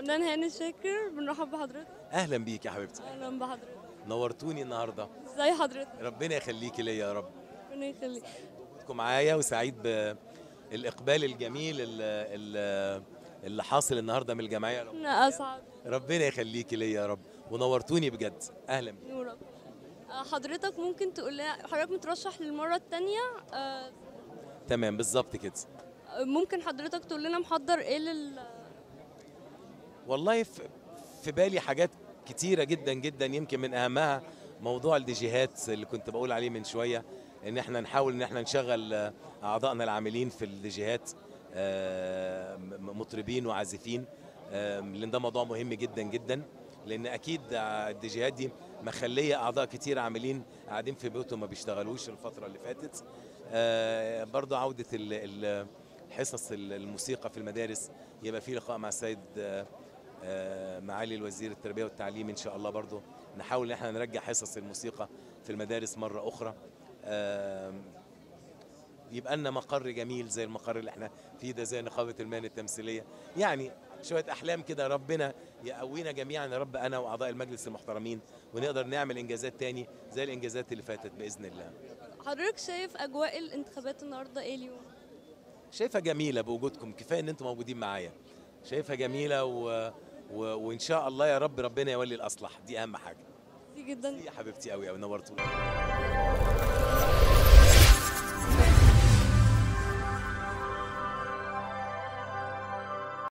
فنان هاني شاكر بنرحب بحضرتك اهلا بيك يا حبيبتي اهلا بحضرتك نورتوني النهارده ازي حضرتك ربنا يخليكي ليا يا رب ربنا يخليك كنتكم معايا وسعيد بالاقبال الجميل اللي, اللي, اللي حاصل النهارده من الجمعيه انا اسعد ربنا يخليكي ليا يا رب ونورتوني بجد اهلا بيك نورك آه، حضرتك ممكن تقول لنا حضرتك مترشح للمره الثانيه تمام بالظبط كده ممكن حضرتك تقول لنا محضر ايه لل والله في, في بالي حاجات كتيره جدا جدا يمكن من اهمها موضوع الديجيهات اللي كنت بقول عليه من شويه ان احنا نحاول ان احنا نشغل آه، اعضائنا العاملين في الديجيهات آه، م- مطربين وعازفين آه، لان ده موضوع مهم جدا جدا لان اكيد آه، الديجيهات دي مخليه اعضاء كتير عاملين قاعدين في بيوتهم ما بيشتغلوش الفتره اللي فاتت آه، برضو عوده ال- ال- حصص ال- الموسيقى في المدارس يبقى في لقاء مع السيد آه، آه، معالي الوزير التربيه والتعليم ان شاء الله برضو نحاول ان احنا نرجع حصص الموسيقى في المدارس مره اخرى آم، يبقى لنا مقر جميل زي المقر اللي احنا فيه ده زي نقابه المهن التمثيليه يعني شويه احلام كده ربنا يقوينا جميعا يا رب انا واعضاء المجلس المحترمين ونقدر نعمل انجازات تاني زي الانجازات اللي فاتت باذن الله حضرتك شايف اجواء الانتخابات النهارده ايه اليوم شايفها جميله بوجودكم كفايه ان انتم موجودين معايا شايفها جميله و... و... وان شاء الله يا رب ربنا يولي الاصلح دي اهم حاجه كتير جدا يا حبيبتي قوي قوي نورتوني